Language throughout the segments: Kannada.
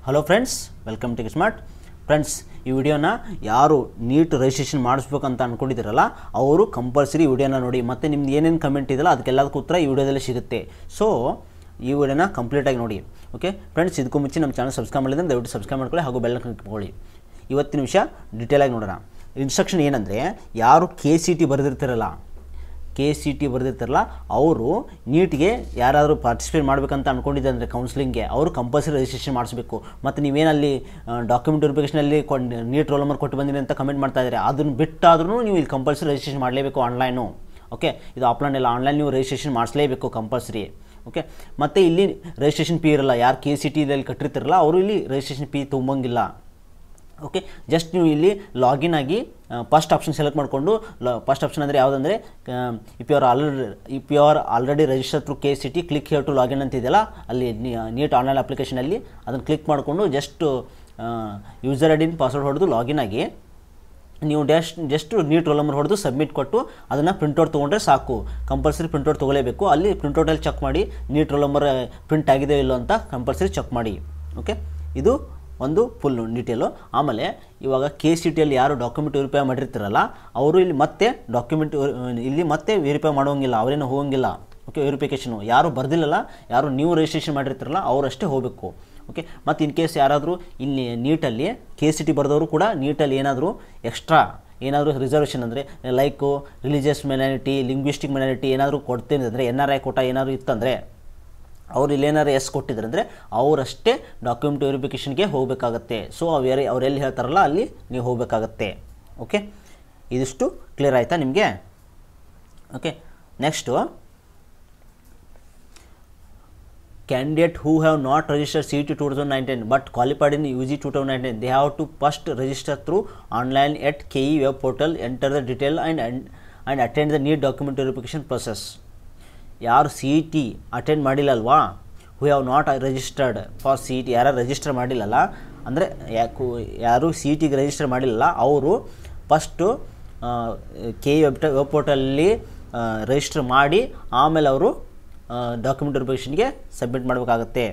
hello friends welcome to smart friends ಈ ವಿಡಿಯೋನ ಯಾರು ನೀಟ್ ರಿಜಿಸ್ಟ್ರೇಷನ್ ಮಾಡಿಸ್ಬೇಕಂತ ಅಂದ್ಕೊಂಡಿದ್ದೀರಲ್ಲ ಅವರು ಕಂಪಲ್ಸರಿ ಈ ವಿಡಿಯೋನ ನೋಡಿ ಮತ್ತು ನಿಮ್ದು ಏನೇನು ಕಮೆಂಟ್ ಇದೆಯಲ್ಲ ಅದಕ್ಕೆಲ್ಲದಕ್ಕೂ ಉತ್ತರ ಈ ವಿಡಿಯೋದಲ್ಲಿ ಸಿಗುತ್ತೆ ಸೊ ಈ ವಿಡಿಯೋನ ಕಂಪ್ಲೀಟಾಗಿ ನೋಡಿ ಓಕೆ ಫ್ರೆಂಡ್ಸ್ ಇದಕ್ಕೂ ಮುಂಚೆ ನಮ್ಮ ಚಾನಲ್ ಸಬ್ಸ್ಕ್ರೈಬ್ ಮಾಡಿದ್ರೆ ದಯವಿಟ್ಟು ಸಬ್ಸ್ಕ್ರೈಬ್ ಮಾಡ್ಕೊಳ್ಳಿ ಹಾಗೂ ಬೆಲ್ಲ ಮಾಡ್ಕೊಳ್ಳಿ ಇವತ್ತಿನ ವಿಷಯ ಡೀಟೇಲಾಗಿ ನೋಡೋಣ ಇನ್ಸ್ಟ್ರಕ್ಷನ್ ಏನಂದರೆ ಯಾರು ಕೆ ಸಿ ಟಿ ಬರೆದಿರ್ತಿರಲ್ಲ ಕೆ ಸಿ ಟಿ ಬರೆದಿರ್ತಾರಲ್ಲ ಅವರು ನೀಟ್ಗೆ ಯಾರಾದರೂ ಪಾರ್ಟಿಸಿಪೇಟ್ ಮಾಡಬೇಕಂತ ಅಂದ್ಕೊಂಡಿದ್ದೆ ಅಂದರೆ ಕೌನ್ಸಿಲಿಂಗ್ಗೆ ಅವರು ಕಂಪಲ್ಸರಿ ರಿಜಿಸ್ಟ್ರೇಷನ್ ಮಾಡಿಸ್ಬೇಕು ಮತ್ತು ನೀವೇನಲ್ಲಿ ಡಾಕ್ಯುಮೆಂಟ್ ವೆರಿಫಿಕೇಷನಲ್ಲಿ ಕೊಂಡು ನೀಟ್ ರೋಲ್ ನಂಬರ್ ಕೊಟ್ಟು ಬಂದಿರಿ ಅಂತ ಕಮೆಂಟ್ ಮಾಡ್ತಾ ಇದ್ದಾರೆ ಅದನ್ನು ಬಿಟ್ಟಾದ್ರೂ ನೀವು ಇಲ್ಲಿ ಕಂಪಲ್ಸರಿ ರಿಜಿಸ್ಟ್ರೇಷನ್ ಮಾಡಲೇಬೇಕು ಆನ್ಲೈನು ಓಕೆ ಇದು ಆಫ್ಲೈನ್ ಇಲ್ಲ ಆನ್ಲೈನ್ ನೀವು ರಿಜಿಸ್ಟ್ರೇಷನ್ ಮಾಡಿಸಲೇಬೇಕು ಕಂಪಲ್ಸರಿ ಓಕೆ ಮತ್ತು ಇಲ್ಲಿ ರಿಜಿಸ್ಟ್ರೇಷನ್ ಫೀ ಇರಲ್ಲ ಯಾರು ಕೆ ಸಿ ಟಿದಲ್ಲಿ ಕಟ್ಟಿರ್ತಿರಲ್ಲ ಅವರು ಇಲ್ಲಿ ರಿಜಿಸ್ಟ್ರೇಷನ್ ಫೀ ತುಂಬಂಗಿಲ್ಲ ಓಕೆ ಜಸ್ಟ್ ನೀವು ಇಲ್ಲಿ ಲಾಗಿನ್ ಆಗಿ ಫಸ್ಟ್ ಆಪ್ಷನ್ ಸೆಲೆಕ್ಟ್ ಮಾಡಿಕೊಂಡು ಫಸ್ಟ್ ಆಪ್ಷನ್ ಅಂದರೆ ಯಾವುದಂದರೆ if you are already if you are already register through K C T click here to login ಅಂತ ಇದೆಯಲ್ಲ ಅಲ್ಲಿ ನೀಟ್ ಆನ್ಲೈನ್ ಅಪ್ಲಿಕೇಶನಲ್ಲಿ ಅದನ್ನು ಕ್ಲಿಕ್ ಮಾಡಿಕೊಂಡು ಜಸ್ಟ್ ಯೂಸರ್ ಐ ಡಿನ ಪಾಸ್ವರ್ಡ್ ಹೊಡೆದು ಲಾಗಿನ್ ಆಗಿ ನೀವು just just NEET roll number ಹೊಡೆದು ಸಬ್ಮಿಟ್ ಕೊಟ್ಟು ಅದನ್ನು ಪ್ರಿಂಟೌಟ್ ತೊಗೊಂಡ್ರೆ ಸಾಕು ಕಂಪಲ್ಸರಿ ಪ್ರಿಂಟೌಟ್ ತೊಗೊಳ್ಳೇಬೇಕು ಅಲ್ಲಿ ಪ್ರಿಂಟೌಟಲ್ಲಿ ಚೆಕ್ ಮಾಡಿ ನೀಟ್ ರೋಲ್ ನಂಬರ್ ಪ್ರಿಂಟ್ ಆಗಿದೆ ಇಲ್ಲೋ ಅಂತ ಕಂಪಲ್ಸರಿ ಚೆಕ್ ಮಾಡಿ ಓಕೆ ಇದು ಒಂದು ಫುಲ್ ಡೀಟೇಲು ಆಮೇಲೆ ಇವಾಗ ಕೆ ಸಿ ಟಿಯಲ್ಲಿ ಯಾರು ಡಾಕ್ಯುಮೆಂಟ್ ವೆರಿಫೈ ಮಾಡಿರ್ತಾರಲ್ಲ ಅವರು ಇಲ್ಲಿ ಮತ್ತೆ ಡಾಕ್ಯುಮೆಂಟ್ ಇಲ್ಲಿ ಮತ್ತೆ ವೆರಿಫೈ ಮಾಡೋಂಗಿಲ್ಲ ಅವರೇನು ಹೋಗಂಗಿಲ್ಲ ಓಕೆ ವೆರಿಫಿಕೇಷನು ಯಾರು ಬರ್ದಿಲ್ಲಲ್ಲ ಯಾರು ನೀವು ರಿಜಿಸ್ಟ್ರೇಷನ್ ಮಾಡಿರ್ತಾರಲ್ಲ ಅವರಷ್ಟೇ ಹೋಗಬೇಕು ಓಕೆ ಮತ್ತು ಇನ್ ಕೇಸ್ ಯಾರಾದರೂ ಇಲ್ಲಿ ನೀಟಲ್ಲಿ ಕೆ ಸಿ ಟಿ ಬರೆದವರು ಕೂಡ ನೀಟಲ್ಲಿ ಏನಾದರೂ ಎಕ್ಸ್ಟ್ರಾ ಏನಾದರೂ ರಿಸರ್ವೇಷನ್ ಅಂದರೆ like religious minority linguistic minority ಏನಾದರೂ ಕೊಡ್ತೀನಿ ಅಂದರೆ ಎನ್ ಆರ್ ಐ ಕೋಟ ಏನಾದರೂ ಇತ್ತಂದರೆ ಅವ್ರು ಇಲ್ಲೇನಾರು ಎಸ್ ಕೊಟ್ಟಿದ್ರು ಅಂದರೆ ಅವರಷ್ಟೇ ಡಾಕ್ಯುಮೆಂಟ್ ವೆರಿಫಿಕೇಷನ್ಗೆ ಹೋಗಬೇಕಾಗತ್ತೆ ಸೊ ಅವ್ರು ಅವ್ರು ಎಲ್ಲಿ ಹೇಳ್ತಾರಲ್ಲ ಅಲ್ಲಿ ನೀವು ಹೋಗಬೇಕಾಗತ್ತೆ ಓಕೆ ಇದಿಷ್ಟು ಕ್ಲಿಯರ್ ಆಯಿತಾ ನಿಮಗೆ okay next candidate who have not register C T two thousand nineteen but qualified in U G two thousand nineteen they have to first register through online at K E web portal enter the detail and and attend the NEET document verification process ಯಾರು ಸಿ ಇ ಟಿ ಅಟೆಂಡ್ ಮಾಡಿಲ್ಲಲ್ವಾ who have not registered for C E T ಯಾರು ರಿಜಿಸ್ಟರ್ ಮಾಡಿಲ್ಲಲ್ಲ ಅಂದರೆ ಯಾಕು ಯಾರು ಸಿ ಇ ಟಿಗೆ ರಿಜಿಸ್ಟರ್ ಮಾಡಿಲ್ಲಲ್ಲ ಅವರು first K E web web ಪೋರ್ಟಲಲ್ಲಿ ರಿಜಿಸ್ಟರ್ ಮಾಡಿ ಆಮೇಲೆ ಅವರು ಡಾಕ್ಯುಮೆಂಟ್ ವೆರಿಫಿಕೇಷನ್ಗೆ ಸಬ್ಮಿಟ್ ಮಾಡಬೇಕಾಗತ್ತೆ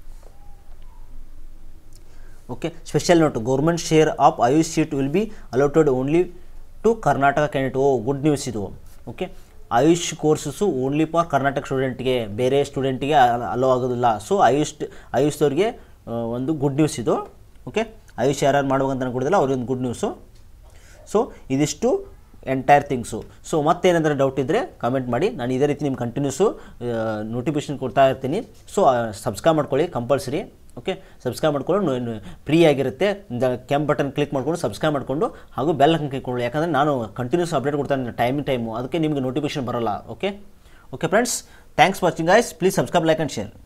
okay special note government share of AYUSH seat will be allotted only to Karnataka candidate oh good news ಇದು okay AYUSH courses only for Karnataka ಸ್ಟೂಡೆಂಟ್ಗೆ ಬೇರೆ ಸ್ಟೂಡೆಂಟಿಗೆ ಅಲೋ ಆಗೋದಿಲ್ಲ ಸೊ ಆಯುಷ್ ಆಯುಷ್ದವ್ರಿಗೆ ಒಂದು ಗುಡ್ ನ್ಯೂಸ್ ಇದು ಓಕೆ ಆಯುಷ್ ಯಾರ್ಯಾರು ಮಾಡ್ಬೇಕಂತ ಅನ್ಕೊಡಿದಿಲ್ಲ ಅವ್ರಿಗೆ ಒಂದು ಗುಡ್ ನ್ಯೂಸು ಸೊ ಇದಿಷ್ಟು ಎಂಟೈರ್ ಥಿಂಗ್ಸು ಸೊ ಮತ್ತೇನಾದರೂ ಡೌಟ್ ಇದ್ದರೆ ಕಮೆಂಟ್ ಮಾಡಿ ನಾನು ಇದೇ ರೀತಿ ನಿಮ್ಗೆ ಕಂಟಿನ್ಯೂಸು ನೋಟಿಫಿಕೇಷನ್ ಕೊಡ್ತಾ ಇರ್ತೀನಿ ಸೊ ಸಬ್ಸ್ಕ್ರೈಬ್ ಮಾಡ್ಕೊಳ್ಳಿ ಕಂಪಲ್ಸರಿ ಓಕೆ ಸಬ್ಸ್ಕ್ರೈಬ್ ಮಾಡ್ಕೊಂಡು ಫ್ರೀ ಆಗಿರುತ್ತೆ ಕೆಂಪ್ ಬಟನ್ ಕ್ಲಿಕ್ ಮಾಡ್ಕೊಂಡು ಸಬ್ಸ್ಕ್ರೈಬ್ ಮಾಡಿಕೊಂಡು ಹಾಗೂ ಬೆಲ್ ಹಾಕಿ ಕ್ಲಿಕ್ ಯಾಕಂದರೆ ನಾನು ಕಂಟಿನ್ಯೂಸ್ ಅಪ್ಡೇಟ್ ಕೊಡ್ತಾನೆ ಟೈಮಿಂಗ್ ಟೈಮು ಅದಕ್ಕೆ ನಿಮಗೆ ನೋಟಿಫಿಕೇಷನ್ ಬರೋಲ್ಲ okay okay friends thanks watching guys please subscribe like and share